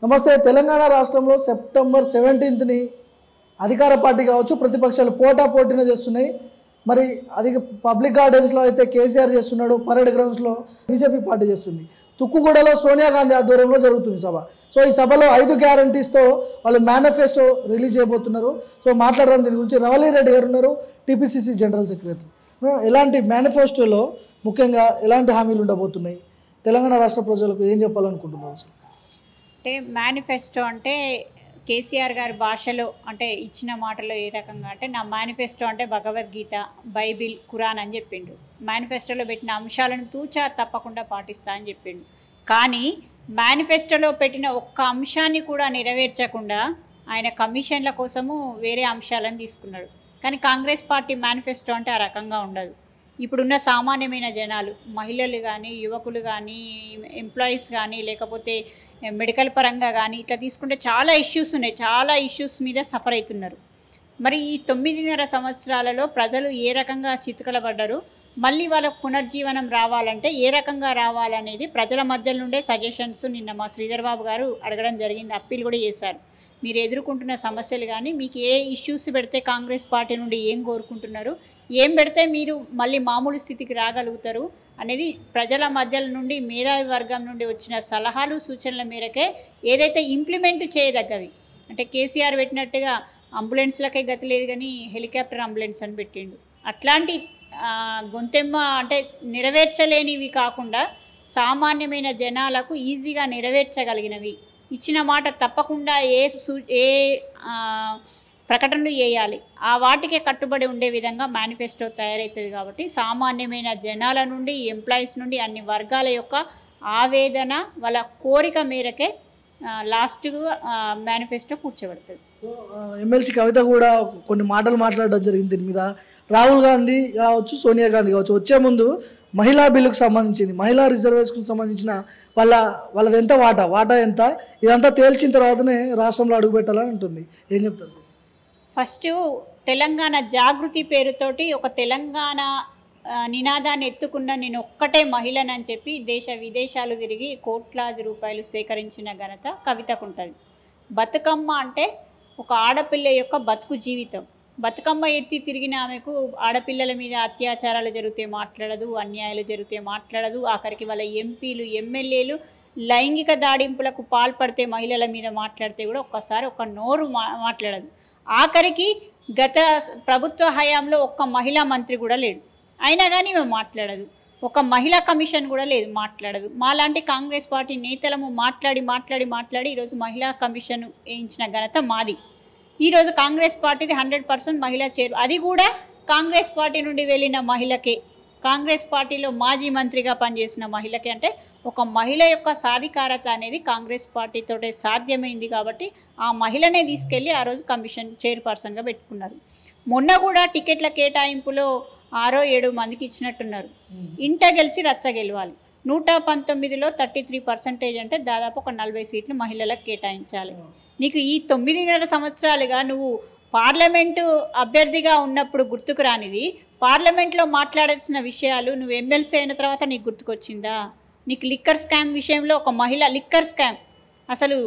నమస్తే తెలంగాణ రాష్ట్రంలో సెప్టెంబర్ సెవెంటీన్త్ని అధికార పార్టీ కావచ్చు ప్రతిపక్షాలు పోటా పోటీన చేస్తున్నాయి మరి అది పబ్లిక్ గార్డెన్స్లో అయితే కేసీఆర్ చేస్తున్నాడు పరేడ్ గ్రౌండ్స్లో బీజేపీ పార్టీ చేస్తుంది తుక్కుగూడలో సోనియా గాంధీ ఆధ్వర్యంలో జరుగుతుంది సభ సో ఈ సభలో ఐదు గ్యారంటీస్తో వాళ్ళు మేనిఫెస్టో రిలీజ్ చేయబోతున్నారు సో మాట్లాడడం దీని గురించి రవలి రెడ్డి గారు ఉన్నారు టీపీసీసీ జనరల్ సెక్రటరీ ఎలాంటి మేనిఫెస్టోలో ముఖ్యంగా ఎలాంటి హామీలు ఉండబోతున్నాయి తెలంగాణ రాష్ట్ర ప్రజలకు ఏం చెప్పాలనుకుంటున్నారు అసలు అంటే మేనిఫెస్టో అంటే కేసీఆర్ గారి భాషలో అంటే ఇచ్చిన మాటలో ఏ రకంగా అంటే నా మేనిఫెస్టో అంటే భగవద్గీత బైబిల్ ఖురాన్ అని చెప్పిండు మేనిఫెస్టోలో పెట్టిన అంశాలను తూచా తప్పకుండా పాటిస్తా అని చెప్పిండు కానీ మేనిఫెస్టోలో పెట్టిన ఒక్క అంశాన్ని కూడా నెరవేర్చకుండా ఆయన కమిషన్ల కోసము వేరే అంశాలను తీసుకున్నాడు కానీ కాంగ్రెస్ పార్టీ మేనిఫెస్టో అంటే ఆ రకంగా ఉండదు ఇప్పుడున్న సామాన్యమైన జనాలు మహిళలు కానీ యువకులు కానీ ఎంప్లాయీస్ కానీ లేకపోతే మెడికల్ పరంగా కానీ ఇట్లా తీసుకుంటే చాలా ఇష్యూస్ ఉన్నాయి చాలా ఇష్యూస్ మీద సఫర్ అవుతున్నారు మరి ఈ తొమ్మిదిన్నర సంవత్సరాలలో ప్రజలు ఏ రకంగా చితుకలబడ్డారు మళ్ళీ వాళ్ళకు పునర్జీవనం రావాలంటే ఏ రకంగా రావాలనేది ప్రజల మధ్య నుండే సజెషన్స్ నిన్న మా శ్రీధర్ బాబు గారు అడగడం జరిగింది అప్పీల్ కూడా చేశారు మీరు ఎదుర్కొంటున్న సమస్యలు కానీ మీకు ఏ ఇష్యూస్ పెడితే కాంగ్రెస్ పార్టీ నుండి ఏం కోరుకుంటున్నారు ఏం పెడితే మీరు మళ్ళీ మామూలు స్థితికి రాగలుగుతారు అనేది ప్రజల మధ్య నుండి మేధావి వర్గం నుండి వచ్చిన సలహాలు సూచనల మేరకే ఏదైతే ఇంప్లిమెంట్ చేయదగ్గవి అంటే కేసీఆర్ పెట్టినట్టుగా అంబులెన్స్లకే గతి లేదు కానీ హెలికాప్టర్ అంబులెన్స్ అని పెట్టిండు అట్లాంటి ఆ, గొంతెమ్మ అంటే నెరవేర్చలేనివి కాకుండా సామాన్యమైన జనాలకు ఈజీగా నెరవేర్చగలిగినవి ఇచ్చిన మాట తప్పకుండా ఏ సూ ఏ ఆ, ప్రకటనలు చేయాలి ఆ వాటికే కట్టుబడి ఉండే విధంగా మేనిఫెస్టో తయారవుతుంది కాబట్టి సామాన్యమైన జనాల నుండి ఎంప్లాయీస్ నుండి అన్ని వర్గాల యొక్క ఆవేదన వాళ్ళ కోరిక మేరకే లాస్ట్గా మేనిఫెస్టో కూర్చోబడుతుంది సో ఆ, ఎమ్మెల్సీ కవిత కూడా కొన్ని మాటలు మాట్లాడడం జరిగింది దీని మీద రాహుల్ గాంధీ కావచ్చు సోనియా గాంధీ కావచ్చు వచ్చే ముందు మహిళా బిల్లుకు సంబంధించింది మహిళా రిజర్వేషన్కి సంబంధించిన వాళ్ళ వాళ్ళది ఎంత వాటా వాటా ఎంత ఇదంతా తేల్చిన తర్వాతనే రాష్ట్రంలో అడుగుపెట్టాలని ఉంటుంది ఏం చెప్తారు ఫస్ట్ తెలంగాణ జాగృతి పేరుతోటి ఒక తెలంగాణ ఆ, నినాదాన్ని ఎత్తుకున్న నేను ఒక్కటే మహిళనని చెప్పి దేశ విదేశాలు తిరిగి కోట్లాది రూపాయలు సేకరించిన ఘనత కవితకు ఉంటుంది బతుకమ్మ అంటే ఒక ఆడపిల్ల యొక్క బతుకు జీవితం బతుకమ్మ ఎత్తి తిరిగిన ఆమెకు ఆడపిల్లల మీద అత్యాచారాలు జరిగితే మాట్లాడదు అన్యాయాలు జరిగితే మాట్లాడదు ఆఖరికి వాళ్ళ ఎంపీలు ఎమ్మెల్యేలు లైంగిక దాడింపులకు పాల్పడితే మహిళల మీద మాట్లాడితే కూడా ఒక్కసారి ఒక నోరు మా మాట్లాడదు ఆఖరికి గత ప్రభుత్వ హయాంలో ఒక్క మహిళా మంత్రి కూడా లేడు అయినా కానీ మేము మాట్లాడదు ఒక మహిళా కమిషన్ కూడా లేదు మాట్లాడదు మాలాంటి కాంగ్రెస్ పార్టీ నేతలము మాట్లాడి మాట్లాడి మాట్లాడి ఈరోజు మహిళా కమిషన్ వేయించిన ఘనత మాది ఈరోజు కాంగ్రెస్ పార్టీది హండ్రెడ్ పర్సెంట్ మహిళా చేరు అది కూడా కాంగ్రెస్ పార్టీ నుండి వెళ్ళిన మహిళకే కాంగ్రెస్ పార్టీలో మాజీ మంత్రిగా పనిచేసిన మహిళకి అంటే ఒక మహిళ యొక్క సాధికారత అనేది కాంగ్రెస్ పార్టీతోటే సాధ్యమైంది కాబట్టి ఆ మహిళనే తీసుకెళ్ళి ఆ రోజు కమిషన్ చైర్పర్సన్గా పెట్టుకున్నారు మొన్న కూడా టికెట్ల కేటాయింపులో ఆరో ఏడు మందికి ఇచ్చినట్టున్నారు ఇంట గెలిచి రచ్చ గెలవాలి నూట పంతొమ్మిదిలో థర్టీ త్రీ పర్సెంటేజ్ అంటే దాదాపు ఒక నలభై సీట్లు మహిళలకు కేటాయించాలి నీకు ఈ తొమ్మిదిన్నర సంవత్సరాలుగా నువ్వు పార్లమెంటు అభ్యర్థిగా ఉన్నప్పుడు గుర్తుకు రానిది పార్లమెంట్లో మాట్లాడాల్సిన విషయాలు నువ్వు ఎమ్మెల్సీ అయిన తర్వాత నీకు గుర్తుకొచ్చిందా నీకు లిక్కర్ స్కామ్ విషయంలో ఒక మహిళ లిక్కర్ స్కామ్ అసలు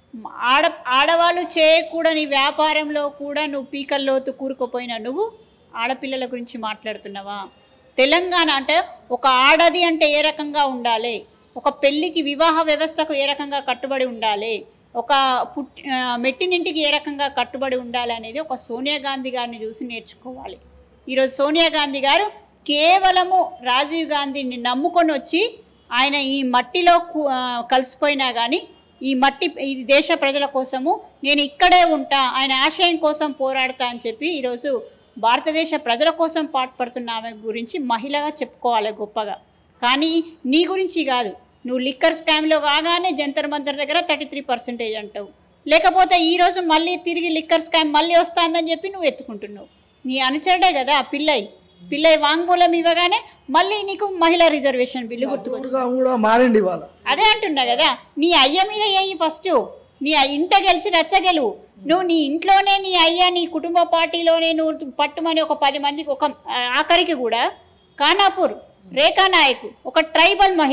ఆడ ఆడవాళ్ళు చేయకూడని వ్యాపారంలో కూడా నువ్వు పీకల్లోతు కూరుకుపోయిన నువ్వు ఆడపిల్లల గురించి మాట్లాడుతున్నావా తెలంగాణ అంటే ఒక ఆడది అంటే ఏ రకంగా ఉండాలి ఒక పెళ్ళికి వివాహ వ్యవస్థకు ఏ రకంగా కట్టుబడి ఉండాలి ఒక పుట్ ఆ, మెట్టినింటికి ఏ రకంగా కట్టుబడి ఉండాలి అనేది ఒక సోనియా గాంధీ గారిని చూసి నేర్చుకోవాలి ఈరోజు సోనియా గాంధీ గారు కేవలము రాజీవ్ గాంధీని నమ్ముకొని వచ్చి ఆయన ఈ మట్టిలో కు- ఆ, కలిసిపోయినా కానీ ఈ మట్టి ఈ దేశ ప్రజల కోసము నేను ఇక్కడే ఉంటా ఆయన ఆశయం కోసం పోరాడతా అని చెప్పి ఈరోజు భారతదేశ ప్రజల కోసం పాటుపడుతున్న ఆమె గురించి మహిళగా చెప్పుకోవాలి గొప్పగా కానీ నీ గురించి కాదు నువ్వు లిక్కర్ స్కామ్లో కాగానే జంతర్ మంతర్ దగ్గర థర్టీ త్రీ పర్సెంటేజ్ అంటావు లేకపోతే ఈరోజు మళ్ళీ తిరిగి లిక్కర్ స్కామ్ మళ్ళీ వస్తుందని చెప్పి నువ్వు ఎత్తుకుంటున్నావు నీ అనుచరుడే కదా ఆ పిల్లయ్ పిల్లయ్ వాంగ్మూలం ఇవ్వగానే మళ్ళీ నీకు మహిళా రిజర్వేషన్ బిల్లు గుర్తుకొచ్చింది అప్పుడు కూడా- కూడా మారింది ఇవాళ అదే అంటున్నా కదా నీ అయ్య మీద వేయి ఫస్ట్ నీ ఆ ఇంట గెలిచి రచ్చగెలువు నువ్వు నీ ఇంట్లోనే నీ అయ్య నీ కుటుంబ పార్టీలోనే నువ్వు పట్టుమని ఒక పది మందికి ఒక ఆ, ఆఖరికి కూడా ఖానాపూర్ రేఖా నాయక్ ఒక ట్రైబల్ మహిళ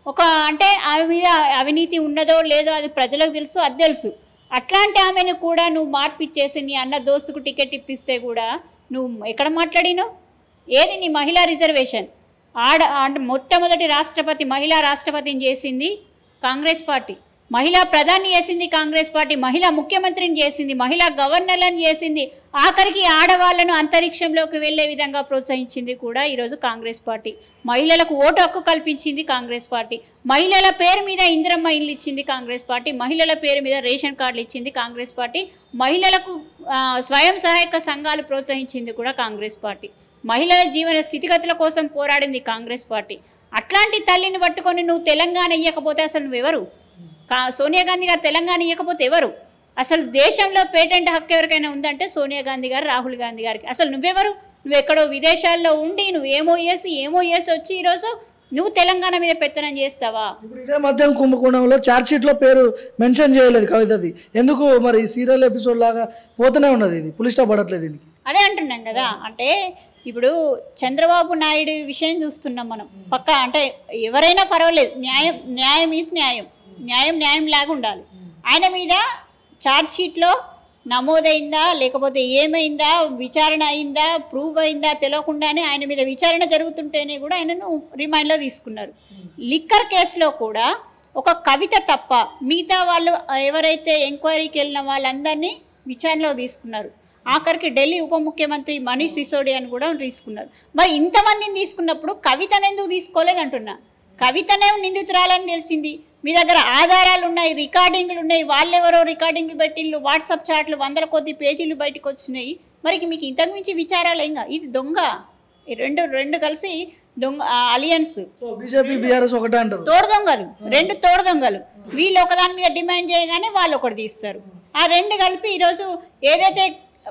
ఒక అంటే ఆమె మీద అవినీతి ఉన్నదో లేదో అది ప్రజలకు తెలుసు అది తెలుసు అట్లాంటి ఆమెను కూడా నువ్వు మార్పిచ్చేసి నీ అన్న దోస్తుకు టికెట్ ఇప్పిస్తే కూడా నువ్వు ఎక్కడ మాట్లాడినావు ఏది నీ మహిళా రిజర్వేషన్ ఆడ అంటే మొట్టమొదటి రాష్ట్రపతి మహిళా రాష్ట్రపతిని చేసింది కాంగ్రెస్ పార్టీ మహిళా ప్రధాని చేసింది కాంగ్రెస్ పార్టీ మహిళా ముఖ్యమంత్రిని చేసింది మహిళా గవర్నర్లను చేసింది ఆఖరికి ఆడవాళ్లను అంతరిక్షంలోకి వెళ్ళే విధంగా ప్రోత్సహించింది కూడా ఈరోజు కాంగ్రెస్ పార్టీ మహిళలకు ఓటు హక్కు కల్పించింది కాంగ్రెస్ పార్టీ మహిళల పేరు మీద ఇందిరమ్మ ఇల్లు ఇచ్చింది కాంగ్రెస్ పార్టీ మహిళల పేరు మీద రేషన్ కార్డులు ఇచ్చింది కాంగ్రెస్ పార్టీ మహిళలకు ఆ, స్వయం సహాయక సంఘాలు ప్రోత్సహించింది కూడా కాంగ్రెస్ పార్టీ మహిళల జీవన స్థితిగతుల కోసం పోరాడింది కాంగ్రెస్ పార్టీ అట్లాంటి తల్లిని పట్టుకొని నువ్వు తెలంగాణ ఇవ్వకపోతే అసలు నువ్వెవరు కా సోనియా గాంధీ గారు తెలంగాణ ఇవ్వకపోతే ఎవరు అసలు దేశంలో పేటెంట్ హక్కు ఎవరికైనా ఉందంటే సోనియా గాంధీ గారు రాహుల్ గాంధీ గారికి అసలు నువ్వెవరు నువ్వు ఎక్కడో విదేశాల్లో ఉండి నువ్వు ఏమో చేసి ఏమో చేసి వచ్చి ఈరోజు నువ్వు తెలంగాణ మీద పెత్తనం చేస్తావా ఇప్పుడు ఇదే మధ్యం కుంభకోణంలో ఛార్జ్ షీట్లో పేరు మెన్షన్ చేయలేదు కవితది ఎందుకు మరి సీరియల్ ఎపిసోడ్ లాగా పోతూనే ఉన్నది ఇది పులి స్టాప్ పడట్లేదు దీనికి అదే అంటున్నాం కదా అంటే ఇప్పుడు చంద్రబాబు నాయుడు విషయం చూస్తున్నాం మనం పక్క అంటే ఎవరైనా పర్వాలేదు న్యాయం న్యాయం ఈస్ న్యాయం న్యాయం న్యాయం లాగా ఉండాలి ఆయన మీద ఛార్జ్ షీట్లో నమోదైందా లేకపోతే ఏమైందా విచారణ అయిందా ప్రూవ్ అయిందా తెలియకుండానే ఆయన మీద విచారణ జరుగుతుంటేనే కూడా ఆయనను రిమైండ్లో తీసుకున్నారు లిక్కర్ కేసులో కూడా ఒక కవిత తప్ప మిగతా వాళ్ళు ఎవరైతే ఎంక్వైరీకి వెళ్ళిన వాళ్ళందరినీ విచారణలో తీసుకున్నారు ఆఖరికి ఢిల్లీ ఉప ముఖ్యమంత్రి మనీష్ సిసోడియాని కూడా తీసుకున్నారు మరి ఇంతమందిని తీసుకున్నప్పుడు కవితను ఎందుకు తీసుకోలేదు అంటున్నా కవితనే నిందితురాలని తెలిసింది మీ దగ్గర ఆధారాలు ఉన్నాయి రికార్డింగ్లు ఉన్నాయి వాళ్ళెవరో రికార్డింగ్లు పెట్టిళ్ళు వాట్సాప్ చాట్లు వందల కొద్ది పేజీలు బయటకు వచ్చినాయి మరి మీకు ఇంతకు మించి విచారాలు ఇంకా ఇది దొంగ ఈ రెండు రెండు కలిసి దొంగ అలియన్స్ సో బీజేపీ బీఆర్ఎస్ ఒకటే అంటారు తోడు దొంగలు రెండు తోడు దొంగలు వీళ్ళు ఒకదాని మీద డిమాండ్ చేయగానే వాళ్ళు ఒకటి తీస్తారు ఆ రెండు కలిపి ఈరోజు ఏదైతే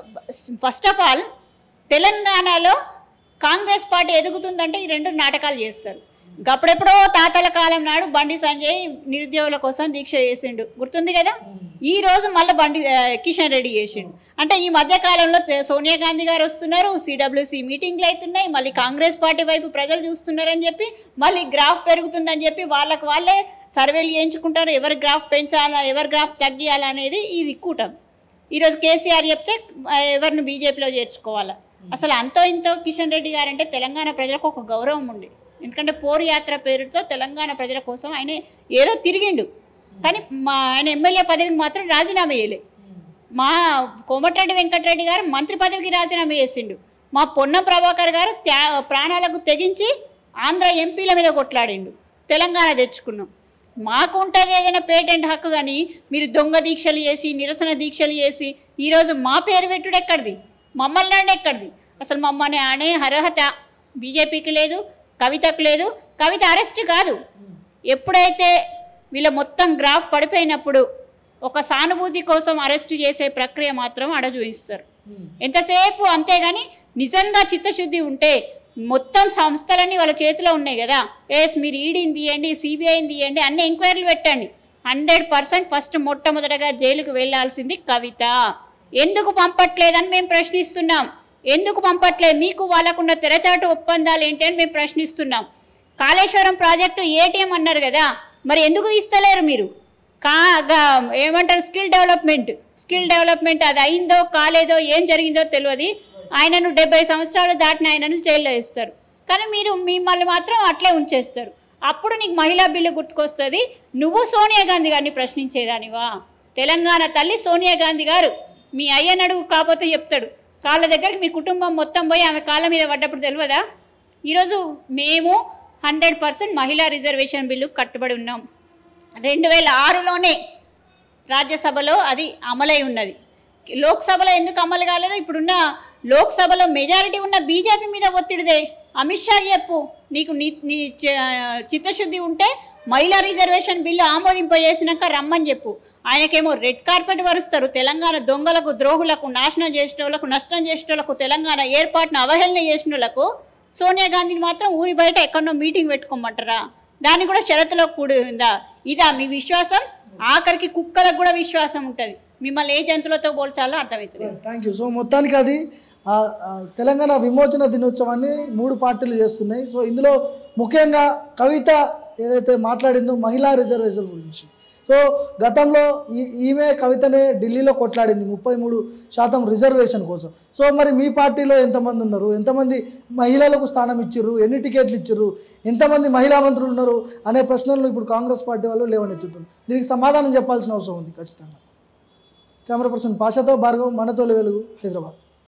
ఫస్ట్ ఆఫ్ ఆల్ తెలంగాణలో కాంగ్రెస్ పార్టీ ఎదుగుతుందంటే ఈ రెండు నాటకాలు చేస్తారు అప్పుడెప్పుడో తాతల కాలం నాడు బండి సంజయ్ నిరుద్యోగుల కోసం దీక్ష చేసిండు గుర్తుంది కదా ఈ రోజు మళ్ళీ బండి ఆ, కిషన్ రెడ్డి చేసిండు అంటే ఈ మధ్య కాలంలో తె- సోనియా గాంధీ గారు వస్తున్నారు సిడబ్ల్యూసి మీటింగ్లు అవుతున్నాయి మళ్ళీ కాంగ్రెస్ పార్టీ వైపు ప్రజలు చూస్తున్నారని చెప్పి మళ్ళీ గ్రాఫ్ పెరుగుతుందని చెప్పి వాళ్ళకి వాళ్ళే సర్వేలు చేయించుకుంటారు ఎవరి గ్రాఫ్ పెంచాలా ఎవరి గ్రాఫ్ తగ్గియాలా అనేది ఇది కూటమి ఈరోజు కేసీఆర్ చెప్తే ఆ, ఎవరిని బీజేపీలో చేర్చుకోవాలా అసలు అంతో ఇంతో కిషన్ రెడ్డి గారు అంటే తెలంగాణ ప్రజలకు ఒక గౌరవం ఉంది ఎందుకంటే పోరు యాత్ర పేరుతో తెలంగాణ ప్రజల కోసం ఆయన ఏదో తిరిగిండు కానీ మా ఆయన ఎమ్మెల్యే పదవికి మాత్రం రాజీనామా చేయలే మా కోమటిరెడ్డి వెంకటరెడ్డి గారు మంత్రి పదవికి రాజీనామా చేసిండు మా పొన్న ప్రభాకర్ గారు త్యా ప్రాణాలకు తెగించి ఆంధ్ర ఎంపీల మీద కొట్లాడిండు తెలంగాణ తెచ్చుకున్నాం మాకు ఉంటుంది ఏదైనా పేటెంట్ హక్కు కానీ మీరు దొంగ దీక్షలు చేసి నిరసన దీక్షలు చేసి ఈరోజు మా పేరు పెట్టుడు ఎక్కడిది మమ్మల్ని అంటే ఎక్కడిది అసలు మమ్మల్ని అనే అర్హత బీజేపీకి లేదు కవితకు లేదు కవిత అరెస్ట్ కాదు ఎప్పుడైతే వీళ్ళ మొత్తం గ్రాఫ్ పడిపోయినప్పుడు ఒక సానుభూతి కోసం అరెస్ట్ చేసే ప్రక్రియ మాత్రం అడ చూపిస్తారు ఎంతసేపు అంతేగాని నిజంగా చిత్తశుద్ధి ఉంటే మొత్తం సంస్థలన్నీ వాళ్ళ చేతిలో ఉన్నాయి కదా ఎస్ మీరు ఈడీని తీయండి సిబిఐని తీయండి అన్ని ఎంక్వైరీలు పెట్టండి హండ్రెడ్ పర్సెంట్ ఫస్ట్ మొట్టమొదటగా జైలుకు వెళ్ళాల్సింది కవిత ఎందుకు పంపట్లేదని మేము ప్రశ్నిస్తున్నాం ఎందుకు పంపట్లేదు మీకు వాళ్ళకున్న తెరచాటు ఒప్పందాలు ఏంటి అని మేము ప్రశ్నిస్తున్నాం కాళేశ్వరం ప్రాజెక్టు ఏటీఎం అన్నారు కదా మరి ఎందుకు తీస్తలేరు మీరు కా గా- ఏమంటారు స్కిల్ డెవలప్మెంట్ స్కిల్ డెవలప్మెంట్ అది అయిందో కాలేదో ఏం జరిగిందో తెలియదు ఆయనను డెబ్బై సంవత్సరాలు దాటిన ఆయనను జైల్లో వేస్తారు కానీ మీరు మిమ్మల్ని మాత్రం అట్లే ఉంచేస్తారు అప్పుడు నీకు మహిళా బిల్లు గుర్తుకొస్తుంది నువ్వు సోనియా గాంధీ గారిని ప్రశ్నించేదానివా తెలంగాణ తల్లి సోనియా గాంధీ గారు మీ అయ్యనడుగు కాకపోతే చెప్తాడు కాళ్ళ దగ్గరికి మీ కుటుంబం మొత్తం పోయి ఆమె కాళ్ళ మీద పడ్డప్పుడు తెలియదా ఈరోజు మేము హండ్రెడ్ పర్సెంట్ మహిళా రిజర్వేషన్ బిల్లు కట్టుబడి ఉన్నాం రెండు వేల ఆరులోనే రాజ్యసభలో అది అమలై ఉన్నది లోక్సభలో ఎందుకు అమలు కాలేదో ఇప్పుడున్న లోక్సభలో మెజారిటీ ఉన్న బీజేపీ మీద ఒత్తిడిదే అమిత్ షా చెప్పు నీకు నీ నీ చ- చిత్తశుద్ధి ఉంటే మహిళా రిజర్వేషన్ బిల్లు ఆమోదింపజేసినాక రమ్మని చెప్పు ఆయనకేమో రెడ్ కార్పెట్ వరుస్తారు తెలంగాణ దొంగలకు ద్రోహులకు నాశనం చేసిన వాళ్ళకు నష్టం చేసిన వాళ్ళకు తెలంగాణ ఏర్పాటును అవహేళన చేసిన వాళ్ళకు సోనియా గాంధీని మాత్రం ఊరి బయట ఎక్కడో మీటింగ్ పెట్టుకోమంటారా దాన్ని కూడా షరతులో కూడి ఉందా ఇదా మీ విశ్వాసం ఆఖరికి కుక్కలకు కూడా విశ్వాసం ఉంటుంది మిమ్మల్ని ఏ జంతువులతో పోల్చాలో అర్థమవుతుంది థ్యాంక్ యూ సో మొత్తానికి అది ఆ, ఆ, తెలంగాణ విమోచన దినోత్సవాన్ని మూడు పార్టీలు చేస్తున్నాయి సో ఇందులో ముఖ్యంగా కవిత ఏదైతే మాట్లాడిందో మహిళా రిజర్వేషన్ గురించి సో గతంలో ఈ ఈమె కవితనే ఢిల్లీలో కొట్లాడింది ముప్పై మూడు శాతం రిజర్వేషన్ కోసం సో మరి మీ పార్టీలో ఎంతమంది ఉన్నారు ఎంతమంది మహిళలకు స్థానం ఇచ్చిర్రు ఎన్ని టికెట్లు ఇచ్చిర్రు ఎంతమంది మహిళా మంత్రులు ఉన్నారు అనే ప్రశ్నలను ఇప్పుడు కాంగ్రెస్ పార్టీ వాళ్ళు లేవనెత్తుతున్నారు దీనికి సమాధానం చెప్పాల్సిన అవసరం ఉంది ఖచ్చితంగా కెమెరా పర్సన్ పాషతో భార్గవ్ మనతో వెలుగు హైదరాబాద్